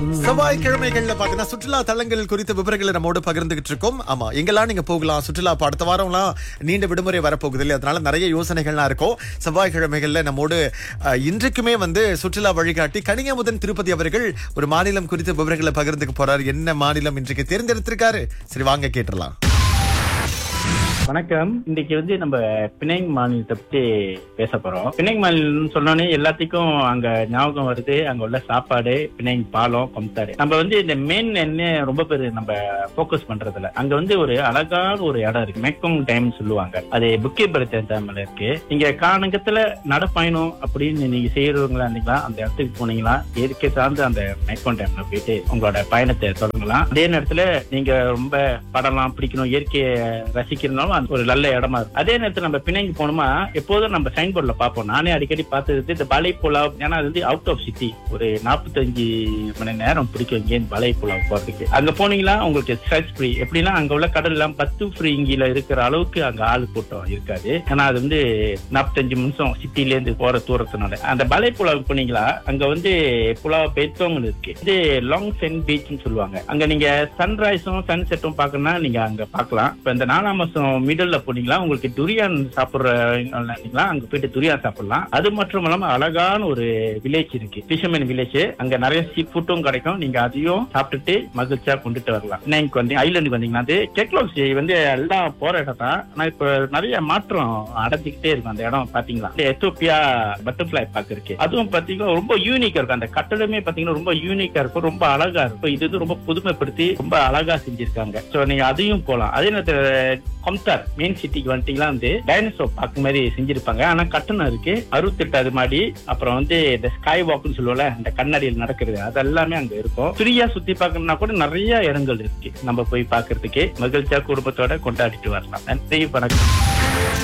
செவ்வாய்க்கிழமைகள்ல பாத்தீங்கன்னா சுற்றுலா தலங்கள் குறித்த விவரங்களை நம்மோடு பகிர்ந்துகிட்டு இருக்கோம் ஆமா எங்கெல்லாம் நீங்க போகலாம் சுற்றுலா இப்ப அடுத்த வாரம்லாம் நீண்ட விடுமுறை வரப்போகுது இல்லையா அதனால நிறைய யோசனைகள்லாம் இருக்கும் செவ்வாய்க்கிழமைகள்ல நம்மோடு அஹ், இன்றைக்குமே வந்து சுற்றுலா வழிகாட்டி கனியமுதன் திருப்பதி அவர்கள் ஒரு மாநிலம் குறித்த விவரங்களை பகிர்ந்துக்க போறாரு என்ன மாநிலம் இன்றைக்கு தேர்ந்தெடுத்திருக்காரு சரி வாங்க கேட்டுடலாம் வணக்கம் இன்னைக்கு வந்து நம்ம பிணைங் மாநிலத்தை பத்தி பேச போறோம் பிணைங் மாநிலம் சொன்னோன்னே எல்லாத்துக்கும் அங்க ஞாபகம் வருது அங்க உள்ள சாப்பாடு பிணைங் பாலம் கொம்தாரு நம்ம வந்து இந்த மெயின் என்ன ரொம்ப பேர் நம்ம ஃபோக்கஸ் பண்றதுல அங்க வந்து ஒரு அழகான ஒரு இடம் இருக்கு மேக்கோங் டைம் சொல்லுவாங்க அது புக்கே பருத்த டேம்ல இருக்கு நீங்க காணகத்துல நடப்பயணம் அப்படின்னு நீங்க செய்யறவங்களா இருந்தீங்களா அந்த இடத்துக்கு போனீங்களா இயற்கை சார்ந்து அந்த மேக்கோங் டைம்ல போயிட்டு உங்களோட பயணத்தை தொடங்கலாம் அதே நேரத்துல நீங்க ரொம்ப படம்லாம் பிடிக்கணும் இயற்கையை ரசிக்கிறதுனாலும் அது ஒரு நல்ல இடமா இருக்கும் அதே நேரத்துல நம்ம பிணைங்கி போனோமா எப்போதும் நம்ம சைன் போர்ட்ல பார்ப்போம் நானே அடிக்கடி பார்த்தது இந்த பலை புலாவ் ஏன்னா அது வந்து அவுட் ஆஃப் சிட்டி ஒரு நாற்பத்தஞ்சு மணி நேரம் பிடிக்கும் இங்கேருந்து பலை புலாவ் போறதுக்கு அங்க போனீங்களா உங்களுக்கு ஸ்ட்ரெஸ் ஃப்ரீ எப்படின்னா அங்க உள்ள கடல் எல்லாம் பத்து ஃப்ரீ இங்கில இருக்கிற அளவுக்கு அங்க ஆள் கூட்டம் இருக்காது ஏன்னா அது வந்து நாற்பத்தஞ்சு நிமிஷம் சிட்டில இருந்து போற தூரத்தினால அந்த பலை புலாவ் போனீங்களா அங்க வந்து புலாவ் பெத்தவங்க இருக்கு இது லாங் சென் பீச்னு சொல்லுவாங்க அங்க நீங்க சன்ரைஸும் சன் செட்டும் பார்க்கணும்னா நீங்க அங்க பார்க்கலாம் இப்ப இந்த நாலாம் மாசம் மிடில் போனீங்களா உங்களுக்கு துரியான் சாப்பிடுறீங்களா அங்க போயிட்டு துரியான் சாப்பிடலாம் அது மட்டும் இல்லாம அழகான ஒரு வில்லேஜ் இருக்கு பிஷர்மேன் வில்லேஜ் அங்க நிறைய சீ ஃபுட்டும் கிடைக்கும் நீங்க அதையும் சாப்பிட்டுட்டு மகிழ்ச்சியா கொண்டுட்டு வரலாம் இன்னைக்கு வந்து ஐலாண்டுக்கு வந்தீங்கன்னா அது கெக்லாக்ஸ் வந்து எல்லாம் போற இடம் தான் ஆனா இப்ப நிறைய மாற்றம் அடைஞ்சுக்கிட்டே இருக்கும் அந்த இடம் பாத்தீங்களா இந்த எத்தோப்பியா பட்டர்ஃபிளை பார்க் இருக்கு அதுவும் பாத்தீங்கன்னா ரொம்ப யூனிக்கா இருக்கும் அந்த கட்டடமே பாத்தீங்கன்னா ரொம்ப யூனிக்கா இருக்கும் ரொம்ப அழகா இருக்கும் இது வந்து ரொம்ப புதுமைப்படுத்தி ரொம்ப அழகா செஞ்சிருக்காங்க சோ நீங்க அதையும் போலாம் அதே நேரத்துல கொம்தார் மெயின் சிட்டிக்கு வந்துட்டீங்களா வந்து டைனோசர் பார்க் மாதிரி செஞ்சிருப்பாங்க ஆனா கட்டணம் இருக்கு அறுபத்தெட்டாவது மாடி அப்புறம் வந்து இந்த ஸ்கை வாக்னு சொல்லுவோம்ல இந்த கண்ணாடியில் நடக்கிறது அது எல்லாமே அங்க இருக்கும் ஃப்ரீயா சுத்தி பார்க்கணும்னா கூட நிறைய இடங்கள் இருக்கு நம்ம போய் பார்க்கிறதுக்கு மகிழ்ச்சியா குடும்பத்தோட கொண்டாடிட்டு வரலாம் நன்றி வணக்கம்